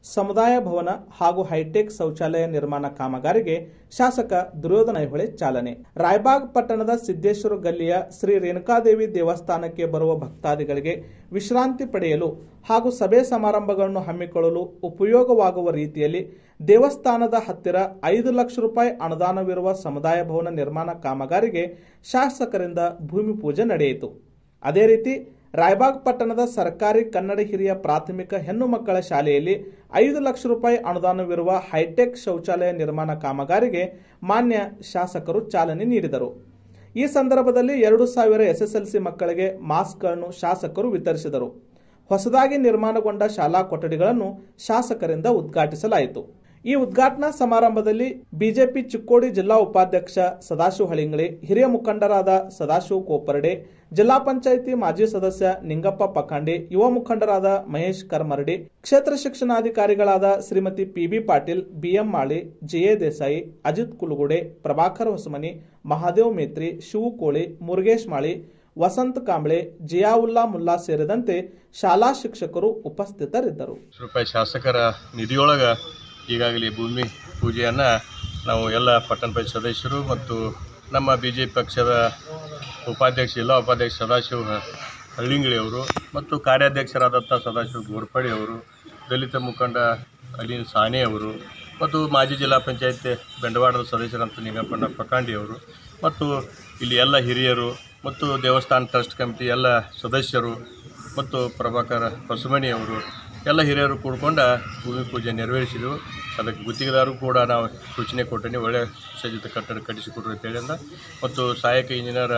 ಸಮುದಾಯ ಭವನ ಹಾಗೂ ಹೈಟೆಕ್ ಶೌಚಾಲಯ ನಿರ್ಮಾಣ ಕಾಮಗಾರಿಗೆ ಶಾಸಕ ದುರ್ಯೋಧನ ಐಹೊಳೆ ಚಾಲನೆ ರಾಯಬಾಗ್ ಪಟ್ಟಣದ ಸಿದ್ದೇಶ್ವರ ಗಲ್ಲಿಯ ಶ್ರೀ ರೇಣುಕಾದೇವಿ ದೇವಸ್ಥಾನಕ್ಕೆ ಬರುವ ಭಕ್ತಾದಿಗಳಿಗೆ ವಿಶ್ರಾಂತಿ ಪಡೆಯಲು ಹಾಗೂ ಸಭೆ ಸಮಾರಂಭಗಳನ್ನು ಹಮ್ಮಿಕೊಳ್ಳಲು ಉಪಯೋಗವಾಗುವ ರೀತಿಯಲ್ಲಿ ದೇವಸ್ಥಾನದ ಹತ್ತಿರ ಐದು ಲಕ್ಷ ರೂಪಾಯಿ ಅನುದಾನವಿರುವ ಸಮುದಾಯ ಭವನ ನಿರ್ಮಾಣ ಕಾಮಗಾರಿಗೆ ಶಾಸಕರಿಂದ ಭೂಮಿ ಪೂಜೆ ನಡೆಯಿತು ಅದೇ ರೀತಿ ರಾಯಬಾಗ್ ಪಟ್ಟಣದ ಸರ್ಕಾರಿ ಕನ್ನಡ ಹಿರಿಯ ಪ್ರಾಥಮಿಕ ಹೆಣ್ಣು ಮಕ್ಕಳ ಶಾಲೆಯಲ್ಲಿ ಐದು ಲಕ್ಷ ರೂಪಾಯಿ ಅನುದಾನವಿರುವ ಹೈಟೆಕ್ ಶೌಚಾಲಯ ನಿರ್ಮಾಣ ಕಾಮಗಾರಿಗೆ ಮಾನ್ಯ ಶಾಸಕರು ಚಾಲನೆ ನೀಡಿದರು ಈ ಸಂದರ್ಭದಲ್ಲಿ ಎರಡು ಸಾವಿರ ಎಸ್ಎಸ್ಎಲ್ಸಿ ಮಕ್ಕಳಿಗೆ ಮಾಸ್ಕ್ಗಳನ್ನು ಶಾಸಕರು ವಿತರಿಸಿದರು ಹೊಸದಾಗಿ ನಿರ್ಮಾಣಗೊಂಡ ಶಾಲಾ ಕೊಠಡಿಗಳನ್ನು ಶಾಸಕರಿಂದ ಉದ್ಘಾಟಿಸಲಾಯಿತು ಈ ಉದ್ಘಾಟನಾ ಸಮಾರಂಭದಲ್ಲಿ ಬಿಜೆಪಿ ಚಿಕ್ಕೋಡಿ ಜಿಲ್ಲಾ ಉಪಾಧ್ಯಕ್ಷ ಸದಾಶಿವ ಹಳಿಂಗಳಿ ಹಿರಿಯ ಮುಖಂಡರಾದ ಸದಾಶಿವ ಕೋಪರ್ಡೆ ಜಿಲ್ಲಾ ಪಂಚಾಯಿತಿ ಮಾಜಿ ಸದಸ್ಯ ನಿಂಗಪ್ಪ ಪಖಂಡಿ ಯುವ ಮುಖಂಡರಾದ ಮಹೇಶ್ ಕರ್ಮರಡಿ ಕ್ಷೇತ್ರ ಶಿಕ್ಷಣಾಧಿಕಾರಿಗಳಾದ Shrimati PB Patil BM Mali JA Desai Ajit Kulugude Prabhakar Hosamani Mahadev Metri Shivu Koli Murugesh Mali Vasant Kamble Ziaulla Mulla ಸೇರಿದಂತೆ ಶಾಲಾ ಶಿಕ್ಷಕರು ಉಪಸ್ಥಿತರಿದ್ದರು ರೂಪಾಯಿ ಶಾಸಕರ ನಿಧಿಯೊಳಗ ಈಗಾಗಲೇ ಭೂಮಿ ಪೂಜೆಯನ್ನು ನಾವು ಎಲ್ಲ ಪಟ್ಟಣ ಪಂಚಾಯತ್ ಸದಸ್ಯರು ಮತ್ತು ನಮ್ಮ ಬಿ ಜೆ ಪಿ ಪಕ್ಷದ ಉಪಾಧ್ಯಕ್ಷ ಜಿಲ್ಲಾ ಉಪಾಧ್ಯಕ್ಷ ಸದಾಶಿವ ಹಳ್ಳಿಂಗಳಿ ಅವರು ಮತ್ತು ಕಾರ್ಯಾಧ್ಯಕ್ಷರಾದಂಥ ಸದಾಶಿವ ಗೋರ್ಪಡೆ ಅವರು ದಲಿತ ಮುಖಂಡ ಅಲೀನ್ ಸಾನೆ ಅವರು ಮತ್ತು ಮಾಜಿ ಜಿಲ್ಲಾ ಪಂಚಾಯತ್ ಬೆಂಡವಾಡದ ಸದಸ್ಯರಂತ ನಿಂಗಪ್ಪಣ್ಣ ಪಕಾಂಡಿ ಅವರು ಮತ್ತು ಇಲ್ಲಿ ಎಲ್ಲ ಹಿರಿಯರು ಮತ್ತು ದೇವಸ್ಥಾನ ಟ್ರಸ್ಟ್ ಕಮಿಟಿ ಎಲ್ಲ ಸದಸ್ಯರು ಮತ್ತು ಪ್ರಭಾಕರ್ ಹೊಸಮನಿ ಅವರು ಎಲ್ಲ ಹಿರಿಯರು ಕೂಡ್ಕೊಂಡು ಭೂಮಿ ಪೂಜೆ ನೆರವೇರಿಸಿದೆವು ಅದಕ್ಕೆ ಗುತ್ತಿಗೆದಾರರು ಕೂಡ ನಾವು ಸೂಚನೆ ಕೊಟ್ಟೀನಿ ಒಳ್ಳೆಯ ಸಜ್ಜಿತ ಕಟ್ಟಡ ಕಟ್ಟಿಸಿಕೊಡ್ರಿ ಅಂತೇಳಿ ಅಂದ ಮತ್ತು ಸಹಾಯಕ ಇಂಜಿನಿಯರ್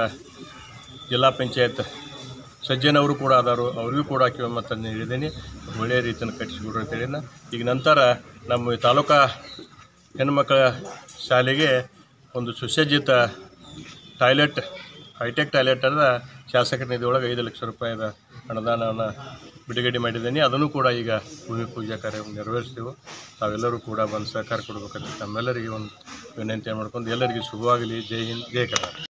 ಜಿಲ್ಲಾ ಪಂಚಾಯತ್ ಸಜ್ಜನವರು ಕೂಡ ಅದಾರು ಅವ್ರಿಗೂ ಕೂಡ ಕಿವಮತ್ತನ್ನು ನೀಡಿದ್ದೀನಿ ಒಳ್ಳೆಯ ರೀತಿಯನ್ನು ಕಟ್ಟಿಸಿಕೊಡ್ರಿ ಅಂತೇಳಿ ಅಂದ. ಈಗ ನಂತರ ನಮ್ಮ ಈ ತಾಲೂಕಾ ಹೆಣ್ಮಕ್ಕಳ ಶಾಲೆಗೆ ಒಂದು ಸುಸಜ್ಜಿತ ಟಾಯ್ಲೆಟ್ ಹೈಟೆಕ್ ಟಾಯ್ಲೆಟ್ ಅದ ಶಾಸಕರ ನಿಧಿ ಒಳಗೆ ಐದು ಲಕ್ಷ ರೂಪಾಯಿದ ಅನುದಾನವನ್ನು ಬಿಡುಗಡೆ ಮಾಡಿದ್ದೀನಿ ಅದನ್ನು ಕೂಡ ಈಗ ಭೂಮಿ ಪೂಜಾ ಕಾರ್ಯ ನೆರವೇರಿಸ್ತೀವಿ ತಾವೆಲ್ಲರೂ ಕೂಡ ಬಂದು ಸಹಕಾರ ಕೊಡಬೇಕಂತ ತಮ್ಮೆಲ್ಲರಿಗೆ ಒಂದು ವಿನಂತಿ ಮಾಡ್ಕೊಂಡು ಎಲ್ಲರಿಗೂ ಶುಭವಾಗಲಿ ಜೈ ಹಿಂದ್ ಜೈ ಕರ್ನಾಟಕ